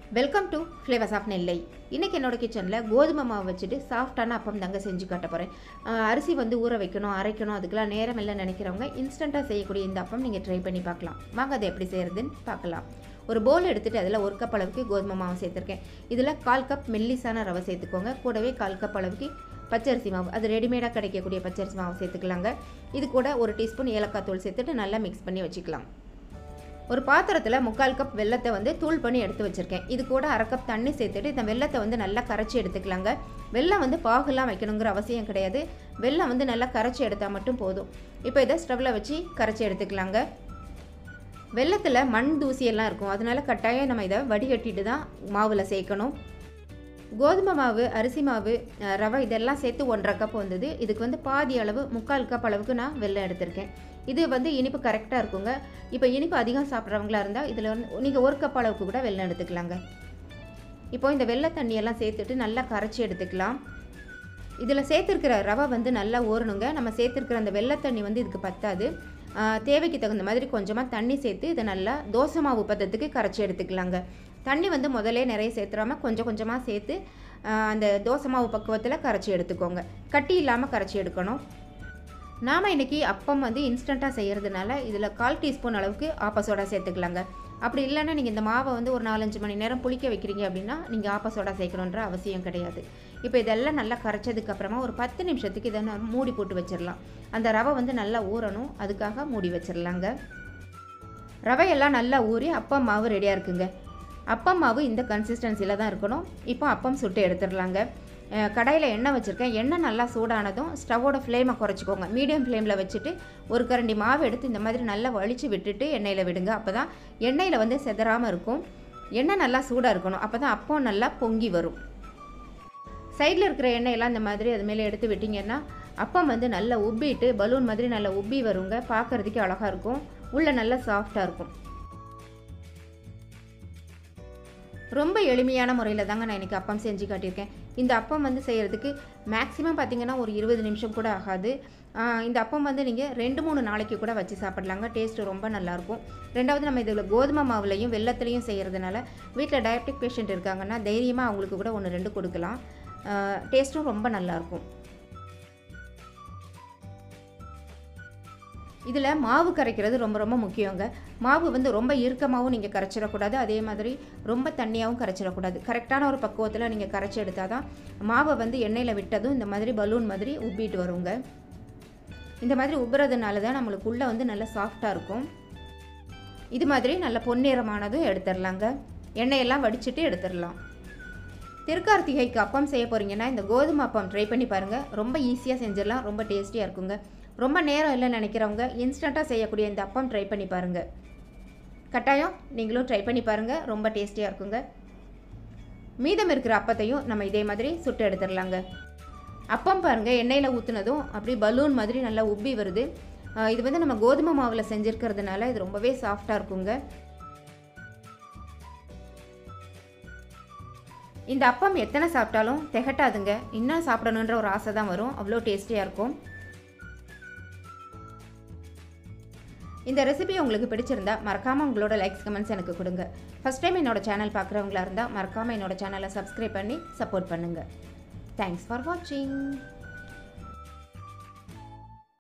welcome to flavours of Nellai இன்றைக்கி என்னோட கிச்சனில் கோதுமை மாவு வச்சுட்டு சாஃப்டான அப்பம் தாங்க செஞ்சு காட்ட போகிறேன் அரிசி வந்து ஊற வைக்கணும் அரைக்கணும் அதுக்கெலாம் நேரம் இல்லை நினைக்கிறவங்க இன்ஸ்டண்ட்டாக செய்யக்கூடிய இந்த அப்பம் நீங்கள் ட்ரை பண்ணி பார்க்கலாம் வாங்க அதை எப்படி செய்கிறதுன்னு பார்க்கலாம் ஒரு போல் எடுத்துகிட்டு அதில் ஒரு கப் அளவுக்கு கோதுமை மாவு சேர்த்துருக்கேன் இதில் கால் கப் மெல்லிசான ரவை சேர்த்துக்கோங்க கூடவே கால் கப் அளவுக்கு பச்சரிசி மாவு அது ரெடிமேடாக கிடைக்கக்கூடிய பச்சரிசி மாவு சேர்த்துக்கலாங்க இது கூட ஒரு டீஸ்பூன் ஏலக்காய் தூள் சேர்த்துட்டு நல்லா மிக்ஸ் பண்ணி வச்சுக்கலாம் ஒரு பாத்திரத்தில் முக்கால் கப் வெள்ளத்தை வந்து தூள் பண்ணி எடுத்து வச்சுருக்கேன் இது கூட அரை கப் தண்ணி சேர்த்துட்டு இந்த வெள்ளத்தை வந்து நல்லா கரைச்சி எடுத்துக்கலாங்க வெள்ளம் வந்து பாகுலாம் வைக்கணுங்கிற அவசியம் கிடையாது வெள்ளம் வந்து நல்லா கரைச்சி எடுத்தால் மட்டும் போதும் இப்போ இதை ஸ்டவ்வில் வச்சு கரைச்சி எடுத்துக்கலாங்க வெள்ளத்தில் மண் தூசியெல்லாம் இருக்கும் அதனால கட்டாயம் நம்ம இதை வடிகட்டிட்டு தான் மாவில் சேர்க்கணும் கோதுமை மாவு அரிசி மாவு அஹ், ரவை இதெல்லாம் சேர்த்து ஒன்றரை கப் வந்தது இதுக்கு வந்து பாதி அளவு முக்கால் கப் அளவுக்கு நான் வெள்ளம் எடுத்திருக்கேன் இது வந்து இனிப்பு கரெக்டாக இருக்குங்க இப்போ இனிப்பு அதிகம் சாப்பிட்றவங்களா இருந்தால் இதில் வந்து நீங்கள் ஒரு கப் அளவுக்கு கூட வெள்ளம் எடுத்துக்கலாங்க இப்போ இந்த வெள்ளை தண்ணியெல்லாம் சேர்த்துட்டு நல்லா கரைச்சி எடுத்துக்கலாம் இதில் சேர்த்துருக்கிற ரவை வந்து நல்லா ஊறணுங்க நம்ம சேர்த்துருக்கிற அந்த வெள்ளை தண்ணி வந்து இதுக்கு பத்தாது ஆஹ், தேவைக்கு தகுந்த மாதிரி கொஞ்சமாக தண்ணி சேர்த்து இதை நல்லா தோசை மாவு பதத்துக்கு கரைச்சி எடுத்துக்கலாங்க தண்ணி வந்து முதல்ல நிறைய சேர்த்துறாம கொஞ்சம் கொஞ்சமாக சேர்த்து ஆஹ், அந்த தோசை மாவு பக்குவத்தில் கரைச்சி எடுத்துக்கோங்க கட்டி இல்லாமல் கரைச்சி எடுக்கணும் நாம் இன்றைக்கி அப்பம் வந்து இன்ஸ்டண்ட்டாக செய்கிறதுனால இதில் கால் டீஸ்பூன் அளவுக்கு ஆப்ப சோடா சேர்த்துக்கலாங்க அப்படி இல்லைன்னா நீங்கள் இந்த மாவை வந்து ஒரு நாலஞ்சு மணி நேரம் புளிக்க வைக்கிறீங்க அப்படின்னா நீங்கள் ஆப்ப சோடா சேர்க்கணுன்ற அவசியம் கிடையாது இப்போ இதெல்லாம் நல்லா கரைச்சதுக்கு அப்புறமா ஒரு பத்து நிமிஷத்துக்கு இதை நான் மூடி போட்டு வச்சிடலாம் அந்த ரவை வந்து நல்லா ஊறணும் அதுக்காக மூடி வச்சிடலாங்க ரவையெல்லாம் நல்லா ஊறி அப்பம் மாவு ரெடியாக இருக்குங்க அப்பம் மாவு இந்த கன்சிஸ்டன்சியில் தான் இருக்கணும் இப்போ அப்பம் சுட்டு எடுத்துடலாங்க கடையில் எண்ணெய் வச்சுருக்கேன் எண்ணெய் நல்லா சூடானதும் ஸ்டவ்வோட ஃப்ளேமை குறைச்சிக்கோங்க மீடியம் ஃப்ளேமில் வச்சுட்டு ஒரு கரண்டி மாவு எடுத்து இந்த மாதிரி நல்லா வலிச்சு விட்டுட்டு எண்ணெயில் விடுங்க அப்போ தான் எண்ணெயில் வந்து செதறாமல் இருக்கும் எண்ணெய் நல்லா சூடாக இருக்கணும் அப்போ தான் அப்பம் நல்லா பொங்கி வரும் சைடில் இருக்கிற எண்ணெயெல்லாம் இந்த மாதிரி அது மேலே எடுத்து விட்டிங்கன்னா அப்பம் வந்து நல்லா உப்பிட்டு பலூன் மாதிரி நல்லா உப்பி வருங்க பார்க்குறதுக்கே அழகாக இருக்கும் உள்ளே நல்லா சாஃப்டாக இருக்கும் ரொம்ப எளிமையான முறையில் தாங்க நான் இன்றைக்கி அப்பம் செஞ்சு காட்டியிருக்கேன் இந்த அப்பம் வந்து செய்கிறதுக்கு மேக்ஸிமம் பார்த்தீங்கன்னா ஒரு இருபது நிமிஷம் கூட ஆகாது ஆஹ் இந்த அப்பம் வந்து நீங்கள் ரெண்டு மூணு நாளைக்கு கூட வச்சு சாப்பிட்லாங்க டேஸ்ட்டு ரொம்ப நல்லாயிருக்கும் ரெண்டாவது நம்ம இதில் கோதுமை மாவுலையும் வெள்ளத்துலையும் செய்கிறதுனால வீட்டில் டயபெட்டிக் பேஷண்ட் இருக்காங்கன்னா தைரியமாக அவங்களுக்கு கூட ஒன்று ரெண்டு கொடுக்கலாம் டேஸ்ட்டும் ரொம்ப நல்லாயிருக்கும் இதில் மாவு கரைக்கிறது ரொம்ப ரொம்ப முக்கியங்க மாவு வந்து ரொம்ப இறுக்கமாகவும் நீங்கள் கரைச்சிடக்கூடாது அதே மாதிரி ரொம்ப தண்ணியாகவும் கரைச்சிடக்கூடாது கரெக்டான ஒரு பக்குவத்தில் நீங்கள் கரைச்சி எடுத்தால் தான் மாவை வந்து எண்ணெயில் விட்டதும் இந்த மாதிரி பலூன் மாதிரி உப்பிட்டு வருங்க இந்த மாதிரி உப்புறதுனால தான் நம்மளுக்கு உள்ளே வந்து நல்லா சாஃப்டாக இருக்கும் இது மாதிரி நல்ல பொன்னிறமானதும் எடுத்துடலாங்க எண்ணெயெல்லாம் வடிச்சிட்டு எடுத்துடலாம் திருக்கார்த்திகைக்கு அப்பம் செய்ய போகிறீங்கன்னா இந்த கோதுமை அப்பம் ட்ரை பண்ணி பாருங்கள் ரொம்ப ஈஸியாக செஞ்சிடலாம் ரொம்ப டேஸ்டியாக இருக்குங்க ரொம்ப நேரம் இல்லைன்னு நினைக்கிறவங்க இன்ஸ்டண்ட்டாக செய்யக்கூடிய இந்த அப்பம் ட்ரை பண்ணி பாருங்கள் கட்டாயம் நீங்களும் ட்ரை பண்ணி பாருங்கள் ரொம்ப டேஸ்டியாக இருக்குங்க மீதம் இருக்கிற அப்பத்தையும் நம்ம இதே மாதிரி சுட்டு எடுத்துடலாங்க அப்பம் பாருங்கள் எண்ணெயில் ஊற்றுனதும் அப்படி பலூன் மாதிரி நல்லா உப்பி வருது ஆஹ் இது வந்து நம்ம கோதுமை மாவில் செஞ்சுருக்கிறதுனால இது ரொம்பவே சாஃப்டாக இருக்குங்க இந்த அப்பம் எத்தனை சாப்பிட்டாலும் திகட்டாதுங்க இன்னும் சாப்பிடணுன்ற ஒரு ஆசை தான் வரும் அவ்வளோ டேஸ்டியாக இருக்கும் இந்த ரெசிபி உங்களுக்கு பிடிச்சிருந்தா மறக்காமல் உங்களோட லைக்ஸ் கமெண்ட்ஸ் எனக்கு கொடுங்க ஃபஸ்ட் டைம் என்னோட சேனல் பார்க்குறவங்களா இருந்தால் மறக்காமல் என்னோட சேனலை சப்ஸ்கிரைப் பண்ணி சப்போர்ட் பண்ணுங்கள் தேங்க்ஸ் ஃபார் வாட்சிங்